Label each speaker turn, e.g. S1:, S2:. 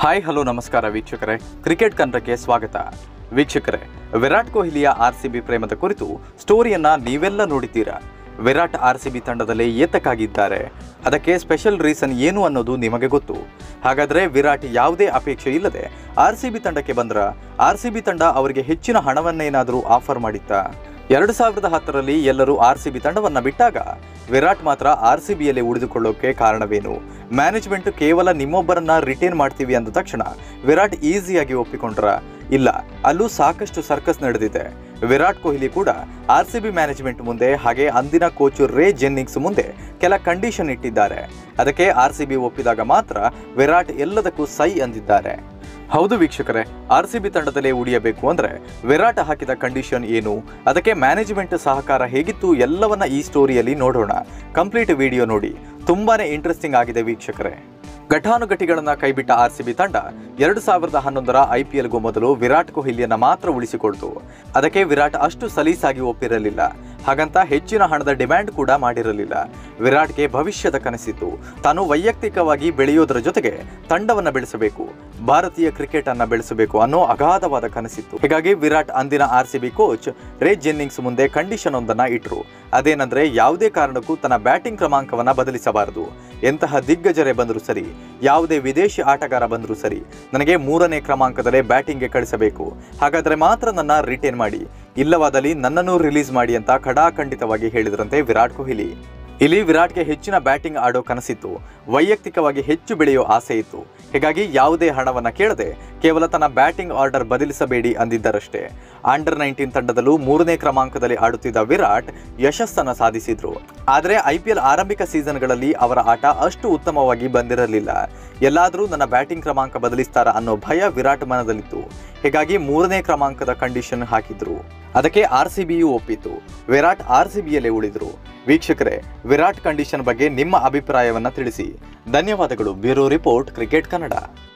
S1: hi hello ನಮಸ್ಕಾರ ವೀಕ್ಷಕರೇ cricket ಕನ್ನಡಕ್ಕೆ ಸ್ವಾಗತ ವೀಕ್ಷಕರೇ ವಿರಾಟ್ ಕೊಹ್ಲಿಯ ಆರ್ ಸಿ ಬಿ ಪ್ರೇಮದ ಕುರಿತು ಸ್ಟೋರಿಯನ್ನ ನೀವೆಲ್ಲ ನೋಡಿದ್ದೀರಾ ವಿರಾಟ್ ಆರ್ ಸಿ ಬಿ ತಂಡದಲ್ಲಿ ಏತಕ್ಕಾಗಿದ್ದಾರೆ ಅದಕ್ಕೆ ಸ್ಪೆಷಲ್ ರೀಸನ್ ಏನು ಅನ್ನೋದು ನಿಮಗೆ ಗೊತ್ತು ಹಾಗಾದ್ರೆ ವಿರಾಟ್ ಯಾವುದೇ ಅಪೇಕ್ಷೆ ಇಲ್ಲದೆ ಆರ್ ಸಿ ಬಿ ತಂಡಕ್ಕೆ ಬಂದ್ರ ಆರ್ ಸಿ ಬಿ ತಂಡ ಅವರಿಗೆ ಹೆಚ್ಚಿನ ಹಣವನ್ನೇನಾದರೂ ಆಫರ್ ಮಾಡಿತ್ತಾ ಎರಡು ಸಾವಿರದ ಹತ್ತರಲ್ಲಿ ಎಲ್ಲರೂ ಆರ್ ಸಿ ಬಿ ತಂಡವನ್ನ ಬಿಟ್ಟಾಗ ವಿರಾಟ್ ಮಾತ್ರ ಆರ್ ಸಿ ಬಿಯಲ್ಲಿ ಉಳಿದುಕೊಳ್ಳೋಕೆ ಕಾರಣವೇನು ಮ್ಯಾನೇಜ್ಮೆಂಟ್ ಕೇವಲ ನಿಮ್ಮೊಬ್ಬರನ್ನ ರಿಟೇನ್ ಮಾಡ್ತೀವಿ ಅಂದ ತಕ್ಷಣ ವಿರಾಟ್ ಈಸಿಯಾಗಿ ಒಪ್ಪಿಕೊಂಡ್ರ ಇಲ್ಲ ಅಲ್ಲೂ ಸಾಕಷ್ಟು ಸರ್ಕಸ್ ನಡೆದಿದೆ ವಿರಾಟ್ ಕೊಹ್ಲಿ ಕೂಡ ಆರ್ ಸಿ ಬಿ ಮ್ಯಾನೇಜ್ಮೆಂಟ್ ಮುಂದೆ ಹಾಗೆ ಅಂದಿನ ಕೋಚ್ ರೇ ಜೆನ್ನಿಂಗ್ಸ್ ಮುಂದೆ ಕೆಲ ಕಂಡೀಷನ್ ಇಟ್ಟಿದ್ದಾರೆ ಅದಕ್ಕೆ ಆರ್ ಸಿ ಬಿ ಒಪ್ಪಿದಾಗ ಮಾತ್ರ ವಿರಾಟ್ ಎಲ್ಲದಕ್ಕೂ ಸೈ ಅಂದಿದ್ದಾರೆ ಹೌದು ವೀಕ್ಷಕರೇ ಆರ್ ಸಿ ಬಿ ತಂಡದಲ್ಲೇ ಉಳಿಯಬೇಕು ಅಂದ್ರೆ ವಿರಾಟ್ ಹಾಕಿದ ಕಂಡೀಷನ್ ಏನು ಅದಕ್ಕೆ ಮ್ಯಾನೇಜ್ಮೆಂಟ್ ಸಹಕಾರ ಹೇಗಿತ್ತು ಎಲ್ಲವನ್ನ ಈ ಸ್ಟೋರಿಯಲ್ಲಿ ನೋಡೋಣ ಕಂಪ್ಲೀಟ್ ವಿಡಿಯೋ ನೋಡಿ ತುಂಬಾನೇ ಇಂಟ್ರೆಸ್ಟಿಂಗ್ ಆಗಿದೆ ವೀಕ್ಷಕರೇ ಘಟಾನುಘಟಿಗಳನ್ನ ಕೈಬಿಟ್ಟ ಆರ್ ಸಿ ಬಿ ತಂಡ ಎರಡು ಸಾವಿರದ ಹನ್ನೊಂದರ ಐ ಪಿ ಎಲ್ಗೂ ಮೊದಲು ವಿರಾಟ್ ಕೊಹ್ಲಿಯನ್ನ ಮಾತ್ರ ಉಳಿಸಿಕೊಳ್ತು ಅದಕ್ಕೆ ವಿರಾಟ್ ಅಷ್ಟು ಸಲೀಸಾಗಿ ಒಪ್ಪಿರಲಿಲ್ಲ ಹಾಗಂತ ಹೆಚ್ಚಿನ ಹಣದ ಡಿಮ್ಯಾಂಡ್ ಕೂಡ ಮಾಡಿರಲಿಲ್ಲ ವಿರಾಟ್ಗೆ ಭವಿಷ್ಯದ ಕನಸಿತ್ತು ತಾನು ವೈಯಕ್ತಿಕವಾಗಿ ಬೆಳೆಯೋದರ ಜೊತೆಗೆ ತಂಡವನ್ನ ಬೆಳೆಸಬೇಕು ಭಾರತೀಯ ಕ್ರಿಕೆಟ್ ಅನ್ನ ಬೆಳೆಸಬೇಕು ಅನ್ನೋ ಅಗಾಧವಾದ ಕನಸಿತ್ತು ಹೀಗಾಗಿ ವಿರಾಟ್ ಅಂದಿನ R C B coach Ray Jennings ಮುಂದೆ ಕಂಡೀಷನ್ ಒಂದನ್ನ ಇಟ್ರು ಅದೇನಂದ್ರೆ ಯಾವುದೇ ಕಾರಣಕ್ಕೂ ತನ್ನ ಬ್ಯಾಟಿಂಗ್ ಕ್ರಮಾಂಕವನ್ನ ಬದಲಿಸಬಾರದು ಎಂತಹ ದಿಗ್ಗಜರೇ ಬಂದರೂ ಸರಿ ಯಾವುದೇ ವಿದೇಶಿ ಆಟಗಾರ ಬಂದರೂ ಸರಿ ನನಗೆ ಮೂರನೇ ಕ್ರಮಾಂಕದಲ್ಲೇ ಬ್ಯಾಟಿಂಗ್ಗೆ ಕಳಿಸಬೇಕು ಹಾಗಾದ್ರೆ ಮಾತ್ರ ನನ್ನ ರಿಟೇನ್ ಮಾಡಿ ಇಲ್ಲವಾದಲ್ಲಿ ನನ್ನನ್ನು ರಿಲೀಸ್ ಮಾಡಿ ಅಂತ ಖಡಾಖಂಡಿತವಾಗಿ ಹೇಳಿದ್ರಂತೆ ವಿರಾಟ್ ಕೊಹ್ಲಿ ಇಲ್ಲಿ ವಿರಾಟ್ಗೆ ಹೆಚ್ಚಿನ ಬ್ಯಾಟಿಂಗ್ ಆಡೋ ಕನಸಿತ್ತು ವೈಯಕ್ತಿಕವಾಗಿ ಹೆಚ್ಚು ಬೆಳೆಯೋ ಆಸೆ ಇತ್ತು ಹೀಗಾಗಿ ಯಾವುದೇ ಹಣವನ್ನ ಕೇಳದೆ ಕೇವಲ ತನ್ನ ಬ್ಯಾಟಿಂಗ್ ಆರ್ಡರ್ ಬದಲಿಸಬೇಡಿ ಅಂದಿದ್ದರಷ್ಟೇ ಅಂಡರ್ ನೈನ್ಟೀನ್ ತಂಡದಲ್ಲೂ ಮೂರನೇ ಕ್ರಮಾಂಕದಲ್ಲಿ ಆಡುತ್ತಿದ್ದ ವಿರಾಟ್ ಯಶಸ್ಸನ್ನ ಸಾಧಿಸಿದ್ರು ಆದರೆ ಐ ಪಿ ಎಲ್ ಆರಂಭಿಕ ಸೀಸನ್ಗಳಲ್ಲಿ ಅವರ ಆಟ ಅಷ್ಟು ಉತ್ತಮವಾಗಿ ಬಂದಿರಲಿಲ್ಲ ಎಲ್ಲಾದರೂ ನನ್ನ ಬ್ಯಾಟಿಂಗ್ ಕ್ರಮಾಂಕ ಬದಲಿಸ್ತಾರ ಅನ್ನೋ ಭಯ ವಿರಾಟ್ ಮನದಲ್ಲಿತ್ತು ಹೀಗಾಗಿ ಮೂರನೇ ಕ್ರಮಾಂಕದ ಕಂಡೀಷನ್ ಹಾಕಿದ್ರು ಅದಕ್ಕೆ ಆರ್ ಸಿ ಬಿಯು ಒಪ್ಪಿತು ವಿರಾಟ್ ಆರ್ ಸಿ ಬಿಯಲ್ಲೇ ಉಳಿದ್ರು ವೀಕ್ಷಕರೇ ವಿರಾಟ್ ಕಂಡೀಷನ್ ಬಗ್ಗೆ ನಿಮ್ಮ ಅಭಿಪ್ರಾಯವನ್ನ ತಿಳಿಸಿ ಧನ್ಯವಾದಗಳು ಬ್ಯೂರೋ ರಿಪೋರ್ಟ್ ಕ್ರಿಕೆಟ್ ಕನ್ನಡ